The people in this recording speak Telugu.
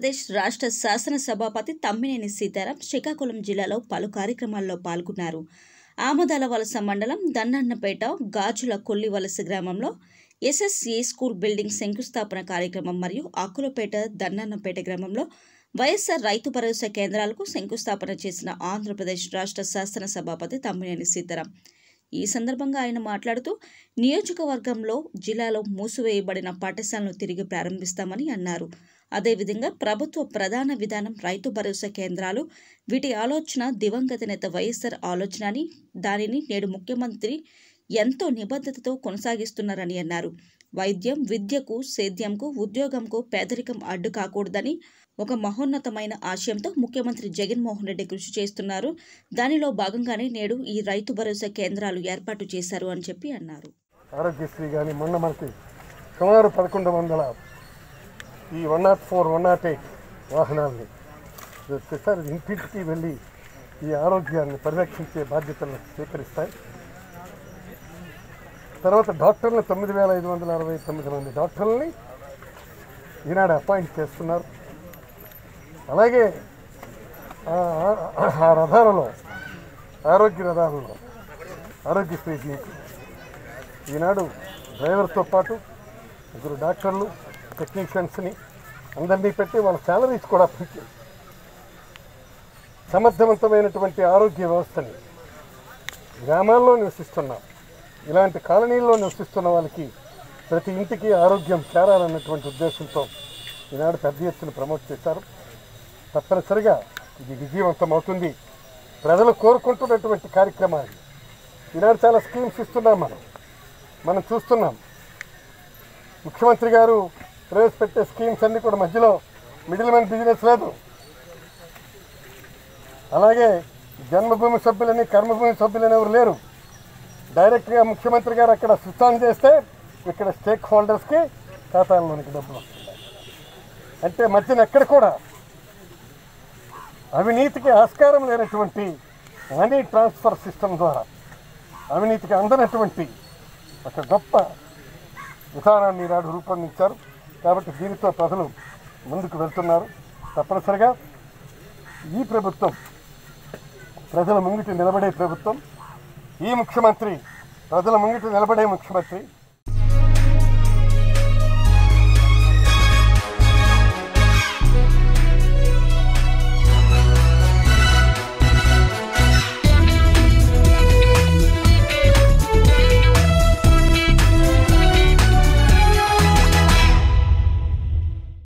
ఆంధ్రప్రదేశ్ రాష్ట్ర శాసనసభాపతి తమ్మినేని సీతారాం శ్రీకాకుళం జిల్లాలో పలు కార్యక్రమాల్లో పాల్గొన్నారు ఆమదాల వలస మండలం దన్నన్నపేట గాజుల కొల్లి వలస గ్రామంలో ఎస్ఎస్ఏ స్కూల్ బిల్డింగ్ శంకుస్థాపన కార్యక్రమం మరియు ఆకులపేట దన్నన్నపేట గ్రామంలో వైఎస్ఆర్ రైతు భరోసా కేంద్రాలకు శంకుస్థాపన చేసిన ఆంధ్రప్రదేశ్ రాష్ట్ర శాసనసభాపతి తమ్మినేని సీతారాం ఈ సందర్భంగా ఆయన మాట్లాడుతూ నియోజకవర్గంలో జిల్లాలో మూసివేయబడిన పాఠశాలను తిరిగి ప్రారంభిస్తామని అన్నారు అదేవిధంగా ప్రభుత్వ ప్రధాన విధానం రైతు భరోసా కేంద్రాలు వీటి ఆలోచన దివంగత నేత వైఎస్ఆర్ ఆలోచన అని దానిని నేడు ముఖ్యమంత్రి ఎంతో నిబద్ధతతో కొనసాగిస్తున్నారని అన్నారు వైద్యం విద్యకు సేద్యంకు ఉద్యోగంకు పేదరికం అడ్డు కాకూడదని ఒక మహోన్నతమైన ఆశయంతో ముఖ్యమంత్రి జగన్మోహన్ రెడ్డి కృషి చేస్తున్నారు దానిలో భాగంగానే నేడు ఈ రైతు భరోసా కేంద్రాలు ఏర్పాటు చేశారు అని చెప్పి అన్నారు ఆరోగ్యశ్రీ కానీ మొన్న మనకి సుమారు పదకొండు వందల ఈ one nought four one nought eight వాహనాలని సార్ ఇంటింటికి వెళ్ళి ఈ ఆరోగ్యాన్ని పరిరక్షించే బాధ్యతలను స్వీకరిస్తాయి తర్వాత డాక్టర్లు తొమ్మిది వేల ఐదు వందల అరవై తొమ్మిది మంది డాక్టర్లని ఈనాడు అపాయింట్ చేస్తున్నారు అలాగే ఆ- ఆ- ఆ రథాలలో ఆరోగ్య రథాలలో ఆరోగ్యశ్రీ జీవితం ఈనాడు డ్రైవర్తో పాటు ముగ్గురు డాక్టర్లు టెక్నీషియన్స్ని అందరినీ పెట్టి వాళ్ళ శాలరీస్ కూడా పెంచి సమర్థవంతమైనటువంటి ఆరోగ్య వ్యవస్థని గ్రామాల్లో నివసిస్తున్నాం ఇలాంటి కాలనీల్లో నివసిస్తున్న వాళ్ళకి ప్రతి ఇంటికి ఆరోగ్యం చేరాలన్నటువంటి ఉద్దేశంతో ఈనాడు పెద్ద ఎత్తున ప్రమోట్ చేశారు తప్పనిసరిగా ఇది విజయవంతమవుతుంది ప్రజలు కోరుకుంటున్నటువంటి కార్యక్రమాలు ఈనాడు చాలా స్కీమ్స్ ఇస్తున్నాం మనం మనం చూస్తున్నాం ముఖ్యమంత్రి గారు ప్రవేశపెట్టే స్కీమ్స్ అన్నీ కూడా మధ్యలో మిడిల్ మ్యాన్ బిజినెస్ లేదు అలాగే జన్మభూమి సభ్యులని కర్మభూమి సభ్యులని ఎవరు లేరు డైరెక్ట్గా ముఖ్యమంత్రి గారు అక్కడ స్విచ్ ఆన్ చేస్తే ఇక్కడ స్టేక్ హోల్డర్స్కి ఖాతాల్లోనికి డబ్బులు వస్తున్నాయి అంటే మధ్యన ఎక్కడ కూడా అవినీతికి ఆస్కారం లేనటువంటి మనీ ట్రాన్స్ఫర్ సిస్టమ్ ద్వారా అవినీతికి అందనటువంటి ఒక గొప్ప విధానాన్ని ఈనాడు రూపొందించారు కాబట్టి దీనితో ప్రజలు ముందుకు వెళ్తున్నారు తప్పనిసరిగా ఈ ప్రభుత్వం ప్రజల ముంగిటి నిలబడే ప్రభుత్వం ఈ ముఖ్యమంత్రి ప్రజల ముంగిటి నిలబడే ముఖ్యమంత్రి